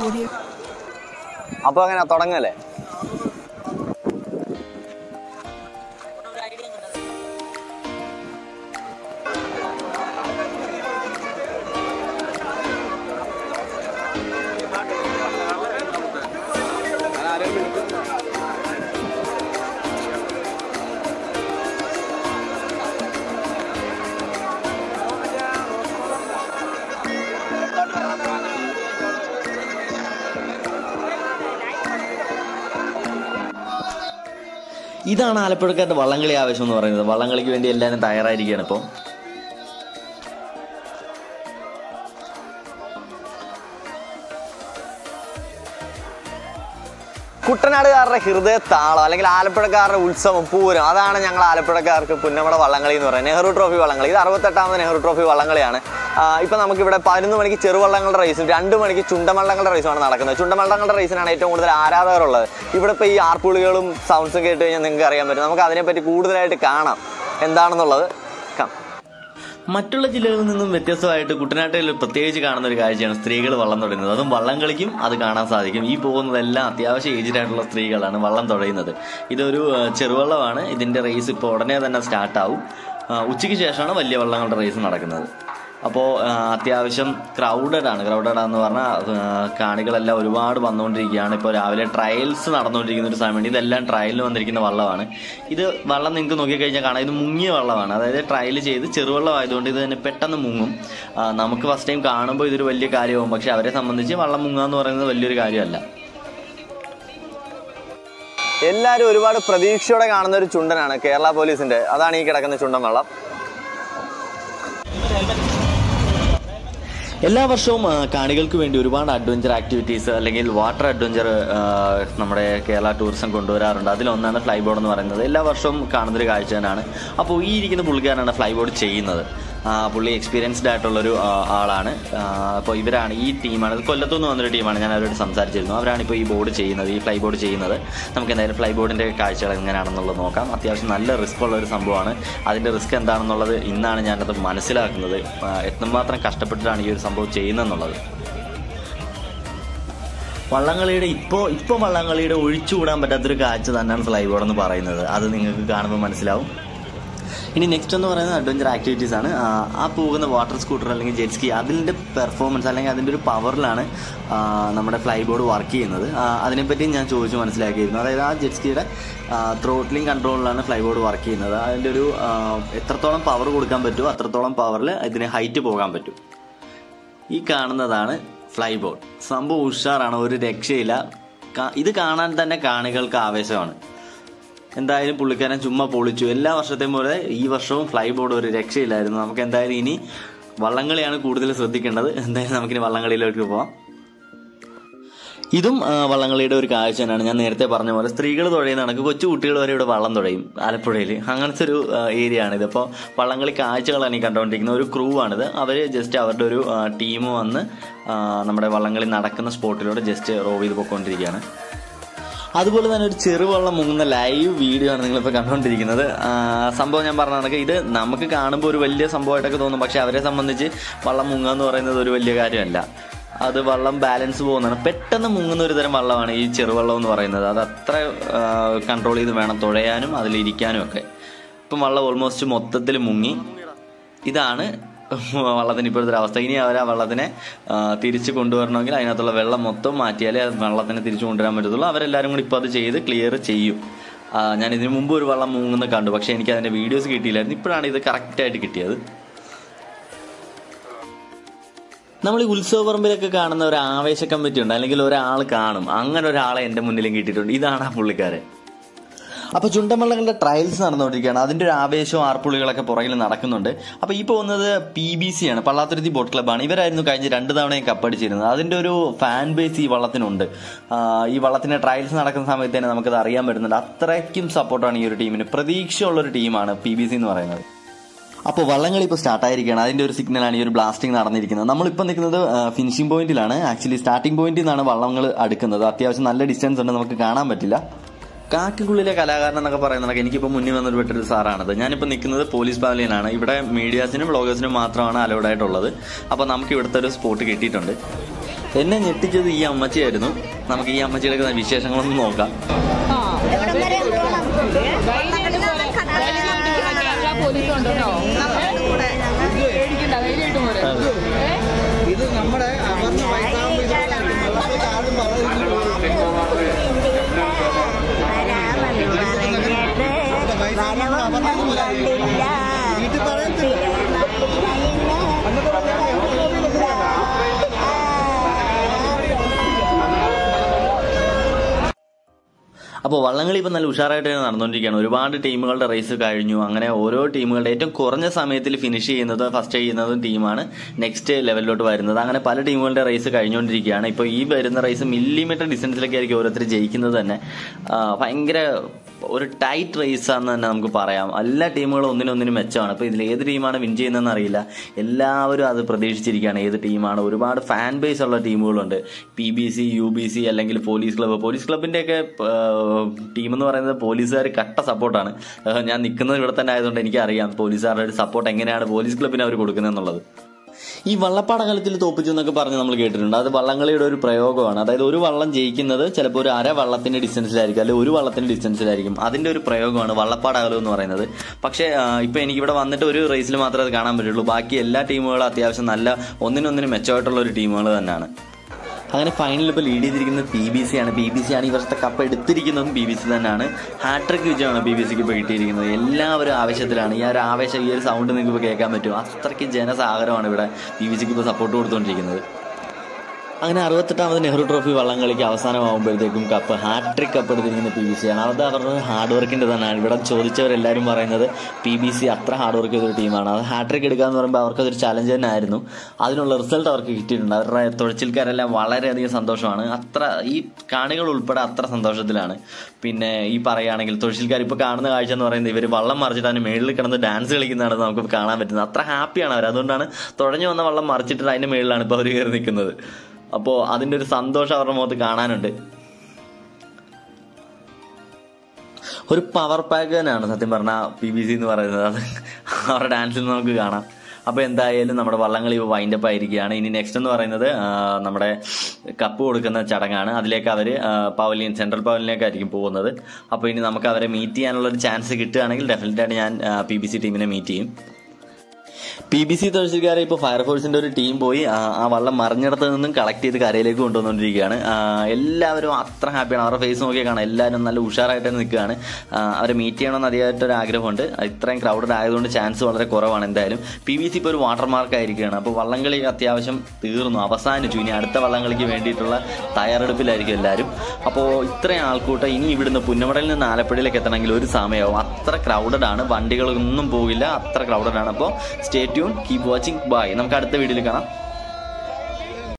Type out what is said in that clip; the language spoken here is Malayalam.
അപ്പോൾ അങ്ങനെ തുടങ്ങല്ലേ ഇതാണ് ആലപ്പുഴക്കാരുടെ വള്ളംകളി ആവേശം എന്ന് പറയുന്നത് വള്ളംകളിക്ക് വേണ്ടി എല്ലാവരും തയ്യാറായിരിക്കുകയാണ് ഇപ്പോൾ കുട്ടനാടുകാരുടെ ഹൃദയ താളം അല്ലെങ്കിൽ ആലപ്പുഴക്കാരുടെ ഉത്സവം പൂരം അതാണ് ഞങ്ങൾ ആലപ്പുഴക്കാർക്ക് പുന്നമട വള്ളംകളി എന്ന് പറയുന്നത് നെഹ്റു ട്രോഫി വള്ളംകളി ഇത് അറുപത്തെട്ടാമത് നെഹ്റു ട്രോഫി വള്ളംകളിയാണ് ആഹ് ഇപ്പൊ നമുക്കിവിടെ പതിനൊന്ന് മണിക്ക് ചെറുവള്ളങ്ങളുടെ റേസും രണ്ട് മണിക്ക് ചുണ്ടവള്ളങ്ങളുടെ റേസുമാണ് നടക്കുന്നത് ചുണ്ടവള്ളങ്ങളുടെ റേസിനാണ് ഏറ്റവും കൂടുതൽ ആരാധകരുള്ളത് ഇവിടെ ഇപ്പോൾ ഈ ആർപ്പുളികളും സൗണ്ട്സും കേട്ട് കഴിഞ്ഞാൽ നിങ്ങൾക്ക് അറിയാൻ പറ്റും നമുക്ക് അതിനെപ്പറ്റി കൂടുതലായിട്ട് കാണാം എന്താണെന്നുള്ളത് കാണാം മറ്റുള്ള ജില്ലകളിൽ നിന്നും വ്യത്യസ്തമായിട്ട് കുട്ടനാട്ടിൽ പ്രത്യേകിച്ച് കാണുന്ന ഒരു കാഴ്ചയാണ് സ്ത്രീകൾ വള്ളം തുടയുന്നത് അതും വള്ളം കളിക്കും അത് കാണാൻ സാധിക്കും ഈ പോകുന്നതെല്ലാം അത്യാവശ്യം ഏജ്ഡ് ആയിട്ടുള്ള സ്ത്രീകളാണ് വള്ളം തുഴയുന്നത് ഇതൊരു ആ, ചെറുവള്ളമാണ് ഇതിന്റെ റേസ് ഇപ്പോൾ ഉടനെ തന്നെ സ്റ്റാർട്ടാവും ഉച്ചയ്ക്ക് ശേഷമാണ് വലിയ വള്ളങ്ങളുടെ റേസ് നടക്കുന്നത് അപ്പോൾ അത്യാവശ്യം ക്രൗഡഡ് ആണ് ക്രൗഡഡ് ആണെന്ന് പറഞ്ഞാൽ ആ, കാണികളെല്ലാം ഒരുപാട് വന്നുകൊണ്ടിരിക്കുകയാണ് ഇപ്പോൾ രാവിലെ ട്രയൽസ് നടന്നുകൊണ്ടിരിക്കുന്ന ഒരു സമയമുണ്ട് ഇതെല്ലാം ട്രയലിൽ വന്നിരിക്കുന്ന വള്ളമാണ് ഇത് വള്ളം നിങ്ങൾക്ക് നോക്കിക്കഴിഞ്ഞാൽ കാണാം ഇത് മുങ്ങിയ വള്ളമാണ് അതായത് ട്രയൽ ചെയ്ത് ചെറുവള്ളം ആയതുകൊണ്ട് ഇത് തന്നെ പെട്ടെന്ന് മുങ്ങും ആ, നമുക്ക് ഫസ്റ്റ് ടൈം കാണുമ്പോൾ ഇതൊരു വലിയ കാര്യമാവും പക്ഷെ അവരെ സംബന്ധിച്ച് വള്ളം മുങ്ങുക എന്ന് പറയുന്നത് വലിയൊരു കാര്യമല്ല എല്ലാവരും ഒരുപാട് പ്രതീക്ഷയോടെ കാണുന്ന ഒരു ചുണ്ടനാണ് കേരള പോലീസിന്റെ അതാണ് ഈ കിടക്കുന്ന ചുണ്ടൻ വള്ളം എല്ലാ വർഷവും ആ, കാണികൾക്ക് വേണ്ടി ഒരുപാട് അഡ്വഞ്ചർ ആക്ടിവിറ്റീസ് അല്ലെങ്കിൽ വാട്ടർ അഡ്വഞ്ചർ നമ്മുടെ കേരള ടൂറിസം കൊണ്ടുവരാറുണ്ട് അതിലൊന്നാണ് ഫ്ലൈ ബോർഡ് എന്ന് പറയുന്നത് എല്ലാ വർഷവും കാണുന്നൊരു കാഴ്ച തന്നെയാണ് അപ്പോൾ ഈ ഇരിക്കുന്ന പുള്ളിക്കാരനാണ് ഫ്ലൈ ബോർഡ് ചെയ്യുന്നത് ആ, പുള്ളി എക്സ്പീരിയൻസ്ഡ് ആയിട്ടുള്ളൊരു ആ, ആളാണ് അപ്പോൾ ഇവരാണ് ഈ ടീമാണ് ഇത് കൊല്ലത്തുനിന്ന് വന്നൊരു ടീമാണ് ഞാൻ അവരോട് സംസാരിച്ചിരുന്നു അവരാണ് ഇപ്പോൾ ഈ ബോർഡ് ചെയ്യുന്നത് ഈ ഫ്ലൈ ബോർഡ് ചെയ്യുന്നത് നമുക്ക് എന്തായാലും ഫ്ലൈ ബോർഡിൻ്റെ കാഴ്ചകൾ എങ്ങനെയാണെന്നുള്ളത് നോക്കാം അത്യാവശ്യം നല്ല റിസ്ക് ഉള്ള ഒരു സംഭവമാണ് അതിൻ്റെ റിസ്ക് എന്താണെന്നുള്ളത് ഇന്നാണ് ഞാനത് മനസ്സിലാക്കുന്നത് ആ, എത്രമാത്രം കഷ്ടപ്പെട്ടിട്ടാണ് ഈ ഒരു സംഭവം ചെയ്യുന്നതെന്നുള്ളത് വള്ളംകളിയുടെ ഇപ്പോൾ ഇപ്പോൾ വള്ളംകളിയുടെ ഒഴിച്ചുകൂടാൻ പറ്റാത്തൊരു കാഴ്ച തന്നെയാണ് ഫ്ലൈ ബോർഡ് എന്ന് പറയുന്നത് അത് നിങ്ങൾക്ക് കാണുമ്പോൾ മനസ്സിലാവും ഇനി നെക്സ്റ്റ് എന്ന് പറയുന്നത് അഡ്വഞ്ചർ ആക്ടിവിറ്റീസ് ആണ് ആ, ആ പോകുന്ന വാട്ടർ സ്കൂട്ടർ അല്ലെങ്കിൽ ജെറ്റ് സ്കി അതിൻ്റെ പെർഫോമൻസ് അല്ലെങ്കിൽ അതിൻ്റെ ഒരു പവറിലാണ് ആ, നമ്മുടെ ഫ്ലൈ ബോർഡ് വർക്ക് ചെയ്യുന്നത് ആ, അതിനെപ്പറ്റി ഞാൻ ചോദിച്ചു മനസ്സിലാക്കിയിരുന്നു അതായത് ആ ജെറ്റ് സ്കിയുടെ ത്രോട്ട്ലിംഗ് കൺട്രോളിലാണ് ഫ്ലൈ ബോർഡ് വർക്ക് ചെയ്യുന്നത് അതിൻ്റെ ഒരു ആ, എത്രത്തോളം പവർ കൊടുക്കാൻ പറ്റുമോ അത്രത്തോളം പവറിൽ ഇതിന് ഹൈറ്റ് പോകാൻ പറ്റും ഈ കാണുന്നതാണ് ഫ്ലൈ ബോർഡ് സംഭവം ഉഷാറാണ് ഒരു രക്ഷയില്ല കാ- ഇത് കാണാൻ തന്നെ കാണികൾക്ക് ആവേശമാണ് എന്തായാലും പുള്ളിക്കാരൻ ചുമ്മാ പൊളിച്ചു എല്ലാ വർഷത്തെയും പോലെ ഈ വർഷവും ഫ്ലൈ ബോർഡ് ഒരു രക്ഷയില്ലായിരുന്നു നമുക്ക് എന്തായാലും ഇനി വള്ളംകളിയാണ് കൂടുതൽ ശ്രദ്ധിക്കേണ്ടത് എന്തായാലും നമുക്കിനി വള്ളംകളിയിലേക്ക് പോവാം ഇതും ആ, വള്ളംകളിയുടെ ഒരു കാഴ്ച തന്നെയാണ് ഞാൻ നേരത്തെ പറഞ്ഞ പോലെ സ്ത്രീകൾ തുഴയുന്ന കണക്ക് കൊച്ചു കുട്ടികൾ വരെ ഇവിടെ വള്ളം തുഴയും ആലപ്പുഴയിൽ അങ്ങനത്തെ ഒരു ഏരിയ ആണിത് ഇപ്പോൾ വള്ളംകളി കാഴ്ചകളാണ് ഈ കണ്ടുകൊണ്ടിരിക്കുന്നത് ഒരു ക്രൂ ആണിത് അവർ ജസ്റ്റ് അവരുടെ ഒരു ടീം വന്ന് ആ, നമ്മുടെ വള്ളംകളി നടക്കുന്ന സ്പോട്ടിലൂടെ ജസ്റ്റ് റോവ് ചെയ്ത് പോയിക്കൊണ്ടിരിക്കുകയാണ് അതുപോലെ തന്നെ ഒരു ചെറുവള്ളം മുങ്ങുന്ന ലൈവ് വീഡിയോ ആണ് നിങ്ങളിപ്പോൾ കണ്ടുകൊണ്ടിരിക്കുന്നത് ആ, സംഭവം ഞാൻ പറഞ്ഞ കണക്ക് ഇത് നമുക്ക് കാണുമ്പോൾ ഒരു വലിയ സംഭവമായിട്ടൊക്കെ തോന്നും പക്ഷെ അവരെ സംബന്ധിച്ച് വള്ളം മുങ്ങുക എന്ന് പറയുന്നത് ഒരു വലിയ കാര്യമല്ല അത് വള്ളം ബാലൻസ് പോകുന്നതാണ് പെട്ടെന്ന് മുങ്ങുന്ന ഒരു തരം വള്ളമാണ് ഈ ചെറുവള്ളം എന്ന് പറയുന്നത് അത് അത്ര കൺട്രോൾ ചെയ്ത് വേണം തുഴയാനും അതിലിരിക്കാനും ഒക്കെ ഇപ്പം വള്ളം ഓൾമോസ്റ്റ് മൊത്തത്തിൽ മുങ്ങി ഇതാണ് വള്ളത്തിന് ഇപ്പോഴത്തെ ഒരു അവസ്ഥ ഇനി അവർ ആ വള്ളത്തിനെ ആ, തിരിച്ച് കൊണ്ടുവരണമെങ്കിൽ അതിനകത്തുള്ള വെള്ളം മൊത്തം മാറ്റിയാലേ ആ വള്ളത്തിനെ തിരിച്ചു കൊണ്ടുവരാൻ പറ്റത്തുള്ളൂ അവരെല്ലാവരും കൂടി ഇപ്പോൾ അത് ചെയ്ത് ക്ലിയർ ചെയ്യും ആ, ഞാൻ ഇതിനു മുമ്പ് ഒരു വള്ളം മുങ്ങുന്ന കണ്ടു പക്ഷേ എനിക്ക് അതിൻ്റെ വീഡിയോസ് കിട്ടിയില്ലായിരുന്നു ഇപ്പോഴാണ് ഇത് കറക്റ്റായിട്ട് കിട്ടിയത് നമ്മൾ ഈ ഉത്സവ പറമ്പിലൊക്കെ കാണുന്ന ഒരു ആവേശ കമ്മിറ്റി ഉണ്ട് അല്ലെങ്കിൽ ഒരാൾ കാണും അങ്ങനെ ഒരാളെ എൻ്റെ മുന്നിലും കിട്ടിയിട്ടുണ്ട് ഇതാണ് ആ പുള്ളിക്കാരൻ അപ്പൊ ചുണ്ടൻവള്ളങ്ങളുടെ ട്രയൽസ് നടന്നുകൊണ്ടിരിക്കുകയാണ് അതിന്റെ ഒരു ആവേശവും ആർപ്പുളികളൊക്കെ പുറകിൽ നടക്കുന്നുണ്ട് അപ്പൊ ഈ പോകുന്നത് പി ബി സി ആണ് പള്ളാത്തുരുത്തി ബോട്ട് ക്ലബ്ബാണ് ഇവരായിരുന്നു കഴിഞ്ഞ രണ്ട് തവണയും കപ്പടിച്ചിരുന്നത് അതിന്റെ ഒരു ഫാൻ ബേസ് ഈ വള്ളത്തിനുണ്ട് ആ, ഈ വള്ളത്തിന്റെ ട്രയൽസ് നടക്കുന്ന സമയത്ത് തന്നെ നമുക്കത് അറിയാൻ പറ്റുന്നുണ്ട് അത്രയ്ക്കും സപ്പോർട്ടാണ് ഈ ഒരു ടീമിന് പ്രതീക്ഷയുള്ള ഒരു ടീമാണ് പി ബി സി എന്ന് പറയുന്നത് അപ്പോൾ വള്ളംകളി ഇപ്പോൾ സ്റ്റാർട്ട് ആയിരിക്കുകയാണ് അതിന്റെ ഒരു സിഗ്നലാണ് ഈ ഒരു ബ്ലാസ്റ്റിംഗ് നടന്നിരിക്കുന്നത് നമ്മളിപ്പോൾ നിൽക്കുന്നത് ഫിനിഷിംഗ് പോയിന്റിലാണ് ആക്ച്വലി സ്റ്റാർട്ടിംഗ് പോയിന്റിൽ നിന്നാണ് വള്ളങ്ങൾ അടുക്കുന്നത് അത്യാവശ്യം നല്ല ഡിസ്റ്റൻസ് ഉണ്ട് നമുക്ക് കാണാൻ പറ്റില്ല കാക്കിക്കുള്ളിലെ കലാകാരൻ എന്നൊക്കെ പറയുന്നത് എനിക്കിപ്പോൾ മുന്നിൽ വന്നൊരു പെട്ടൊരു സാറാണത് ഞാനിപ്പോൾ നിൽക്കുന്നത് പോലീസ് പവലിയനാണ് ഇവിടെ മീഡിയാസിനും ബ്ലോഗേഴ്സിനും മാത്രമാണ് അലൗഡ് ആയിട്ടുള്ളത് അപ്പോൾ നമുക്ക് ഇവിടുത്തെ ഒരു സ്പോട്ട് കിട്ടിയിട്ടുണ്ട് എന്നെ ഞെട്ടിച്ചത് ഈ അമ്മച്ചിയായിരുന്നു നമുക്ക് ഈ അമ്മച്ചിയുടെ വിശേഷങ്ങളൊന്നും നോക്കാം എവിടം വരെ പോകണം കേരള പോലീസ് ഉണ്ട് കേട്ടോ പേടിക്കണ്ട ധൈര്യമായിട്ട് പോരെ ഏ? ഇത് നമ്മുടെ അവർണ വൈകാവുമ്പോൾ ആരും പറയുന്നു വീട്ടിൽ പറയത്തില്ല അപ്പോൾ വള്ളംകളി ഇപ്പം നല്ല ഉഷാറായിട്ട് തന്നെ നടന്നുകൊണ്ടിരിക്കുകയാണ് ഒരുപാട് ടീമുകളുടെ റേസ് കഴിഞ്ഞു അങ്ങനെ ഓരോ ടീമുകളുടെ ഏറ്റവും കുറഞ്ഞ സമയത്തിൽ ഫിനിഷ് ചെയ്യുന്നത് ഫസ്റ്റ് ചെയ്യുന്നതും ടീമാണ് നെക്സ്റ്റ് ലെവലിലോട്ട് വരുന്നത് അങ്ങനെ പല ടീമുകളുടെ റേസ് കഴിഞ്ഞുകൊണ്ടിരിക്കുകയാണ് ഇപ്പോൾ ഈ വരുന്ന റേസ് മില്ലിമീറ്റർ ഡിസ്റ്റൻസിലൊക്കെ ആയിരിക്കും ഓരോരുത്തർ ജയിക്കുന്നത് തന്നെ ആ, ഭയങ്കര ഒരു ടൈറ്റ് റേസ് ആണെന്ന് തന്നെ നമുക്ക് പറയാം എല്ലാ ടീമുകളും ഒന്നിനൊന്നിനും മെച്ചമാണ് അപ്പോൾ ഇതിൽ ഏത് ടീമാണ് വിൻ ചെയ്യുന്നതെന്ന് അറിയില്ല എല്ലാവരും അത് പ്രതീക്ഷിച്ചിരിക്കുകയാണ് ഏത് ടീമാണ് ഒരുപാട് ഫാൻ ബേസ് ഉള്ള ടീമുകളുണ്ട് P B C U B C അല്ലെങ്കിൽ പോലീസ് ക്ലബ്ബ് പോലീസ് ക്ലബിൻ്റെയൊക്കെ ടീം എന്ന് പറയുന്നത് പോലീസുകാർ കട്ട സപ്പോർട്ടാണ് ഞാൻ നിൽക്കുന്നത് ഇവിടെ തന്നെ ആയതുകൊണ്ട് എനിക്കറിയാം പോലീസുകാരുടെ ഒരു സപ്പോർട്ട് എങ്ങനെയാണ് പോലീസ് ക്ലബിന് അവർ കൊടുക്കുന്നത് എന്നുള്ളത് ഈ വള്ളപ്പാട കാലത്തിൽ തോപ്പിച്ചു എന്നൊക്കെ പറഞ്ഞ് നമ്മൾ കേട്ടിട്ടുണ്ട് അത് വള്ളംകളിയുടെ ഒരു പ്രയോഗമാണ് അതായത് ഒരു വള്ളം ജയിക്കുന്നത് ചിലപ്പോൾ ഒരു അര വള്ളത്തിന്റെ ഡിസ്റ്റൻസിലായിരിക്കും അല്ലെങ്കിൽ ഒരു വള്ളത്തിന്റെ ഡിസ്റ്റൻസിലായിരിക്കും അതിന്റെ ഒരു പ്രയോഗമാണ് വള്ളപ്പാടകലം എന്ന് പറയുന്നത് പക്ഷേ ആ, ഇപ്പൊ എനിക്ക് ഇവിടെ വന്നിട്ട് ഒരു റേസിൽ മാത്രമേ അത് കാണാൻ പറ്റുള്ളൂ ബാക്കി എല്ലാ ടീമുകളും അത്യാവശ്യം നല്ല ഒന്നിനൊന്നിനും മെച്ചമായിട്ടുള്ള ഒരു ടീമുകൾ തന്നെയാണ് അങ്ങനെ ഫൈനലിൽ ഇപ്പോൾ ലീഡ് ചെയ്തിരിക്കുന്നത് പി ബി സി ആണ് പി ബി സി ആണ് ഈ വർഷത്തെ കപ്പ് എടുത്തിരിക്കുന്നതും പി ബി സി തന്നെയാണ് ഹാട്രിക് വിജയമാണ് പി ബി സിക്ക് ഇപ്പോൾ കിട്ടിയിരിക്കുന്നത് എല്ലാവരും ആവേശത്തിലാണ് ഈ ഒരു ആവേശം ഈ ഒരു സൗണ്ട് നിങ്ങൾക്ക് ഇപ്പോൾ കേൾക്കാൻ പറ്റും അത്രയ്ക്ക് ജനസാഗരമാണ് ഇവിടെ പി ബി സിക്ക് ഇപ്പോൾ സപ്പോർട്ട് കൊടുത്തുകൊണ്ടിരിക്കുന്നത് അങ്ങനെ അറുപത്തെട്ടാമത് നെഹ്റു ട്രോഫി വള്ളംകളിക്ക് അവസാനമാകുമ്പോഴത്തേക്കും കപ്പ് ഹാട്രിക് കപ്പ് എടുത്തിരിക്കുന്ന പി ബി സി ആണ് അത് അവരുടെ ഹാർഡ് വർക്കിൻ്റെ തന്നെയാണ് ഇവിടെ ചോദിച്ചവരെല്ലാവരും പറയുന്നത് പി ബി സി അത്ര ഹാർഡ് വർക്ക് ചെയ്തൊരു ടീമാണ് അത് ഹാട്രിക് എടുക്കുക എന്ന് പറയുമ്പോൾ അവർക്കതൊരു ചലഞ്ച് തന്നെ ആയിരുന്നു അതിനുള്ള റിസൾട്ട് അവർക്ക് കിട്ടിയിട്ടുണ്ട് അവരുടെ തുഴച്ചിൽക്കാരെല്ലാം വളരെയധികം സന്തോഷമാണ് അത്ര ഈ കാണികൾ ഉൾപ്പെടെ അത്ര സന്തോഷത്തിലാണ് പിന്നെ ഈ പറയുകയാണെങ്കിൽ തുഴച്ചിൽക്കാർ ഇപ്പോൾ കാണുന്ന കാഴ്ച എന്ന് പറയുന്നത് ഇവർ വള്ളം മറിച്ചിട്ട് അതിന് മേളിൽ കിടന്ന് ഡാൻസ് കളിക്കുന്നതാണ് നമുക്ക് കാണാൻ പറ്റുന്നത് അത്ര ഹാപ്പിയാണ് അവർ അതുകൊണ്ടാണ് തുഴഞ്ഞു വന്ന വള്ളം മറിച്ചിട്ട് അതിൻ്റെ മേളിലാണ് ഇപ്പോൾ അവർ കയറി നിൽക്കുന്നത് അപ്പോൾ അതിൻ്റെ ഒരു സന്തോഷം അവരുടെ മുഖത്ത് കാണാനുണ്ട് ഒരു പവർ പാക്ക് തന്നെയാണ് സത്യം പറഞ്ഞാൽ പി ബി സി എന്ന് പറയുന്നത് അത് അവരുടെ ഡാൻസിൽ നിന്ന് നമുക്ക് കാണാം അപ്പോൾ എന്തായാലും നമ്മുടെ വള്ളംകളി വൈൻഡപ്പ് ആയിരിക്കുകയാണ് ഇനി നെക്സ്റ്റ് എന്ന് പറയുന്നത് ആ, നമ്മുടെ കപ്പ് കൊടുക്കുന്ന ചടങ്ങാണ് അതിലേക്ക് അവർ പവലിയൻ സെൻട്രൽ പവലിയനിലേക്കായിരിക്കും പോകുന്നത് അപ്പോൾ ഇനി നമുക്ക് അവരെ മീറ്റ് ചെയ്യാനുള്ള ഒരു ചാൻസ് കിട്ടുകയാണെങ്കിൽ ഡെഫിനറ്റ് ആയിട്ട് ഞാൻ പി ബി സി ടീമിനെ മീറ്റ് ചെയ്യും പി ബി സി തഹസിൽക്കാരെ ഇപ്പോൾ ഫയർഫോഴ്സിന്റെ ഒരു ടീം പോയി ആ, ആ വള്ളം മറിഞ്ഞിടത്ത് നിന്നും കളക്ട് ചെയ്ത് കരയിലേക്ക് കൊണ്ടുവന്നുകൊണ്ടിരിക്കുകയാണ് ആ, എല്ലാവരും അത്ര ഹാപ്പിയാണ് അവരുടെ ഫേസ് നോക്കിയാൽ കാണാം എല്ലാവരും നല്ല ഉഷാറായിട്ട് തന്നെ നിൽക്കുകയാണ് ആ, അവരെ മീറ്റ് ചെയ്യണമെന്ന് അതിയായിട്ടൊരു ആഗ്രഹമുണ്ട് ഇത്രയും ക്രൗഡഡ് ആയതുകൊണ്ട് ചാൻസ് വളരെ കുറവാണ് എന്തായാലും പി ബി സി ഇപ്പോൾ ഒരു വാട്ടർ മാർക്ക് ആയിരിക്കുകയാണ് അപ്പോൾ വള്ളംകളി അത്യാവശ്യം തീർന്നു അവസാനിച്ചു ഇനി അടുത്ത വള്ളംകളിക്ക് വേണ്ടിയിട്ടുള്ള തയ്യാറെടുപ്പിലായിരിക്കും എല്ലാവരും അപ്പോൾ ഇത്രയും ആൾക്കൂട്ടം ഇനി ഇവിടുന്ന് പുന്നമടയിൽ നിന്ന് ആലപ്പുഴയിലേക്ക് എത്തണമെങ്കിൽ ഒരു സമയമാവും അത്ര ക്രൗഡഡ് ആണ് വണ്ടികളൊന്നും പോകില്ല അത്ര ക്രൗഡഡ് ആണ് അപ്പോൾ stay tune keep watching bye നമുക്ക് അടുത്ത വീഡിയോയിൽ കാണാം